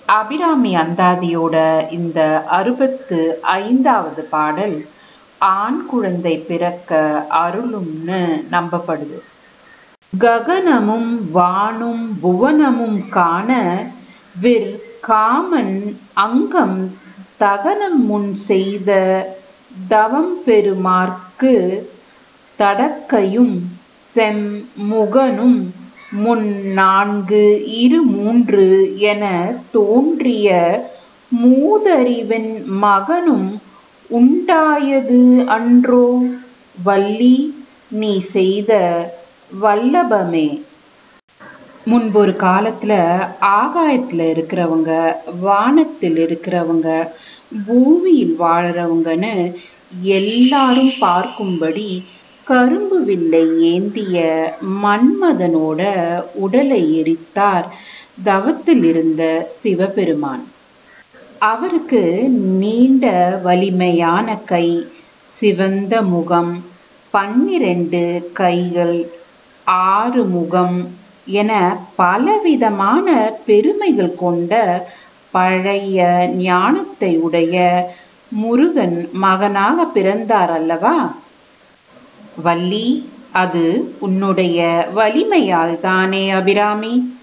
அபிராமி அந்தாதியோட இந்த அறுபத்து ஐந்தாவது பாடல் ஆண் குழந்தை பிறக்க அருளும்னு நம்பப்படுது ககனமும் வானும் புவனமும் காண விற் காமன் அங்கம் தகனம் முன் செய்த தவம் பெருமார்க்கு தடக்கையும் செம்முகனும் முன் நான்கு இரு மூன்று என தோன்றிய மூதறிவின் மகனும் உண்டாயது அன்றோ வள்ளி நீ செய்த வல்லபமே முன்பொரு காலத்துல ஆகாயத்துல இருக்கிறவங்க வானத்தில் இருக்கிறவங்க பூமியில் வாழறவங்கன்னு எல்லாரும் பார்க்கும்படி கரும்பு வில்லை ஏந்திய மன்மதனோட உடலை எரித்தார் தவத்தில் இருந்த சிவபெருமான் அவருக்கு நீண்ட வலிமையான கை சிவந்த முகம் பன்னிரண்டு கைகள் ஆறு முகம் என பலவிதமான பெருமைகள் கொண்ட பழைய ஞானத்தை உடைய முருகன் மகனாக பிறந்தார் அல்லவா வள்ளி அது உன்னுடைய வலிமையால் தானே அபிராமி